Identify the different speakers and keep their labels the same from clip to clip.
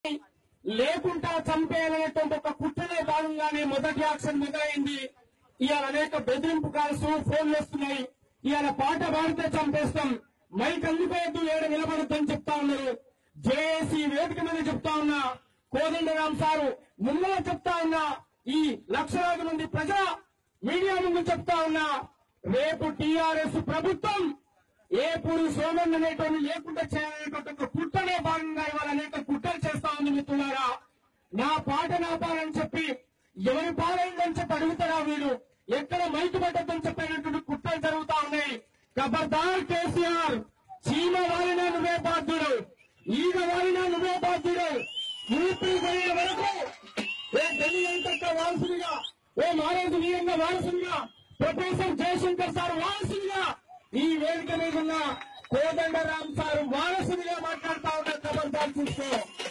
Speaker 1: లేకుండా చంపేయాలనేటువంటి ఒక కుట్రలో భాగంగానే మొదటి యాక్షన్ మొదలైంది ఇవాళ అనేక బెదిరింపు కాల్స్ ఫోన్లు వస్తున్నాయి ఇవాళ పాట పాడితే చంపేస్తాం మైక్ అందుకోవద్దు ఏడ నిలబడద్దని చెప్తా ఉన్నారు జేఏసీ వేదిక మీద చెప్తా ఉన్నా కోదండరామ్ సారు ముందర చెప్తా ఉన్నా ఈ లక్షలాది మంది ప్రజల మీడియా ముందు చెప్తా ఉన్నా రేపు టీఆర్ఎస్ ప్రభుత్వం ఏపూరి సోమన్ అనేటువంటి లేకుండా చేయాలనేటువంటి ఒక కుట్రలో భాగంగా ఇవాళ అనేక కుట్రలు చేస్తా ఉంది మిత్రులారా నా పాట నా పాలని చెప్పి ఎవరి పాలైందని చెప్పి అడుగుతారా వీళ్ళు ఎక్కడ మైకు పడ్డదని చెప్పినటువంటి కుట్రలు జరుగుతా ఉన్నాయి ఖబర్దార్ కేసీఆర్ చీమ వాలినా నువ్వే బాధ్యుడు ఈగ వాలినా నువ్వే బాధ్యుడు ఊపిరి పోయే వరకు ఏ ఢిల్లీ అంతక్క వారసునిగా ఓ మహారాజు వీరంగా వారసునిగా ప్రొఫెసర్ జయశంకర్ సార్ వారసునిగా ఈ వేదిక మీద ఉన్న కోదండరామ్ సార్ వారసునిగా మాట్లాడుతా ఉన్న ఖబర్దార్ చూసుకో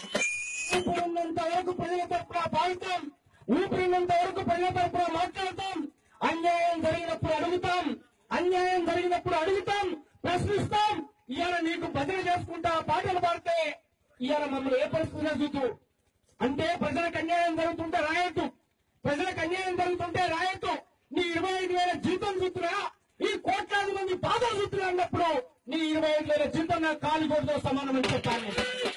Speaker 1: ఊపిరినంత వరకు ప్రజల తరపున భావితాం ఊపిరినంత వరకు ప్రజల తరపున మాట్లాడతాం అన్యాయం జరిగినప్పుడు అడుగుతాం అన్యాయం జరిగినప్పుడు అడుగుతాం ప్రశ్నిస్తాం ఇవాళ నీకు భజన చేసుకుంటా పాటలు పాడితే ఇవాళ మమ్మల్ని ఏ పరిస్థితిలో చూతూ అంటే ప్రజలకు అన్యాయం జరుగుతుంటే రాయొద్దు ప్రజలకు అన్యాయం జరుగుతుంటే రాయొద్దు నీ ఇరవై ఐదు వేల జీతం చూస్తున్నా ఈ కోట్లాది మంది బాధలు చూస్తున్నా అన్నప్పుడు నీ ఇరవై ఐదు వేల జీతం నాకు కాలు కొడుతో సమానమని చెప్పాను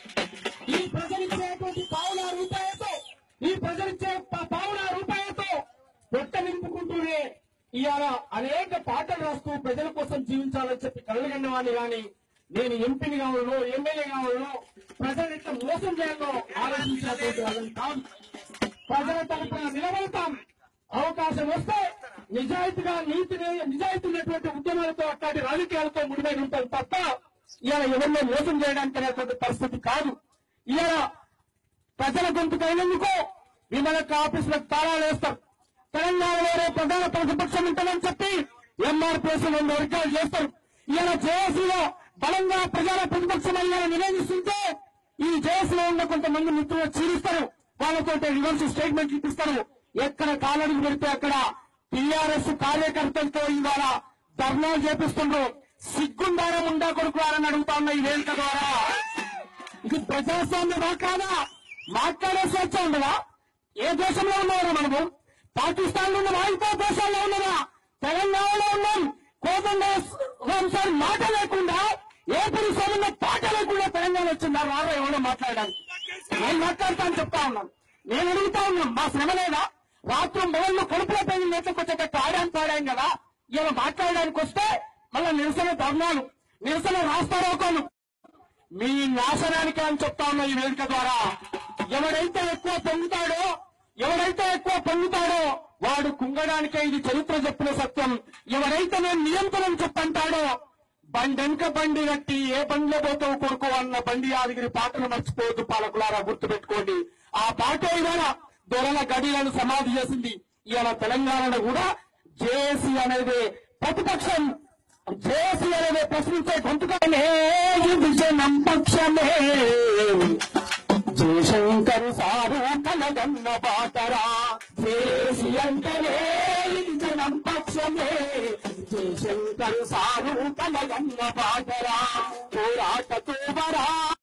Speaker 1: ఈ ప్రజలిచ్చేటువంటి పావుల రూపాయలతో ఈ ప్రజలిచ్చే ప- పావుల రూపాయలతో పొట్ట నింపుకుంటూనే ఇవాళ అనేక పాటలు రాస్తూ ప్రజల కోసం జీవించాలని చెప్పి కళ్ళగన్న వాడిని గాని నేను ఎంపీని కావాలో ఎమ్మెల్యే కావాలో ప్రజలు ఎట్లా మోసం చేయాలో ఆలోచించినటువంటి వాళ్ళని కాదు ప్రజల తరపున నిలబడతాం అవకాశం వస్తే నిజాయితీగా నీతి నిజాయితీ ఉన్నటువంటి ఉద్యమాలతో అట్లాంటి రాజకీయాలతో ముడిపడి ఉంటాం తప్ప ఇవాళ ఎవరినో మోసం చేయడానికి అనేటువంటి పరిస్థితి కాదు ఇవాళ ప్రజల గొంతుకైనందుకు విమలక ఆఫీసులకు తాళాలు వేస్తాం తెలంగాణలో రేపు ప్రధాన ప్రతిపక్షం ఉంటుందని చెప్పి ఎంఆర్పీఎస్ రెండు వర్గాలు చేస్తారు ఇవాళ జేఏసీలో బలంగా ప్రజల ప్రతిపక్షం అయ్యాలని నివేదిస్తుంటే ఈ జేఏసీలో ఉన్న కొంతమంది మిత్రులు చీరుస్తారు వాళ్ళతో రివర్స్ స్టేట్మెంట్ ఇప్పిస్తారు ఎక్కడ కాలడికి పెడితే అక్కడ టీఆర్ఎస్ కార్యకర్తలతో ఇవాళ ధర్నాలు చేపిస్తుండ్రు సిగ్గుండారం ఉండా కొడుకువారని అడుగుతా ఉన్న ఈ వేదిక ద్వారా ఇది ప్రజాస్వామ్యమా కాదా మాట్లాడే స్వేచ్ఛ ఉండదా ఏ దేశంలో ఉన్నారా మనము పాకిస్తాన్ లో ఉన్నామా ఇంకో దేశాల్లో ఉన్నామా తెలంగాణలో ఉన్నాం కోదండ రామ్ సార్ మాట లేకుండా ఏ పురుషున్న పాట లేకుండా తెలంగాణ వచ్చిందా వారు ఎవరో మాట్లాడడానికి నేను మాట్లాడతాను చెప్తా ఉన్నాను నేను అడుగుతా ఉన్నాను మా శ్రమ లేదా రాత్రి మొదలు కడుపులో పోయిన నేతకు వచ్చేటట్టు ఆడాను పాడాం కదా ఇలా మాట్లాడడానికి వస్తే మళ్ళీ నిరసన ధర్నాలు నిరసన రాస్తారోకోలు మీ నాశనానికి అని చెప్తా ఉన్నా ఈ వేదిక ద్వారా ఎవడైతే ఎక్కువ పొందుతాడో ఎవడైతే ఎక్కువ పొందుతాడో వాడు కుంగడానికే ఇది చరిత్ర చెప్పిన సత్యం ఎవరైతే నేను నియంత్రణ చెప్పంటాడో బండెనక బండి కట్టి ఏ బండిలో పోతావు కొడుకు అన్న బండి యాదగిరి పాటను మర్చిపోవద్దు పాలకులారా గుర్తుపెట్టుకోండి ఆ పాట ఇవాళ దొరల గడిలను సమాధి చేసింది ఇవాళ తెలంగాణలో కూడా జేఏసీ అనేది ప్రతిపక్షం జేఏసీ అనేది ప్రశ్నించే గొంతుకనే ఇది జనం పక్షమే జయశంకర్ సారు కలగన్న బాటరా జేఏసీ అంటేనే ఇది జనం పక్షమే జయశంకర్ సారు కలగన్న బాటరా పోరాట తూవరా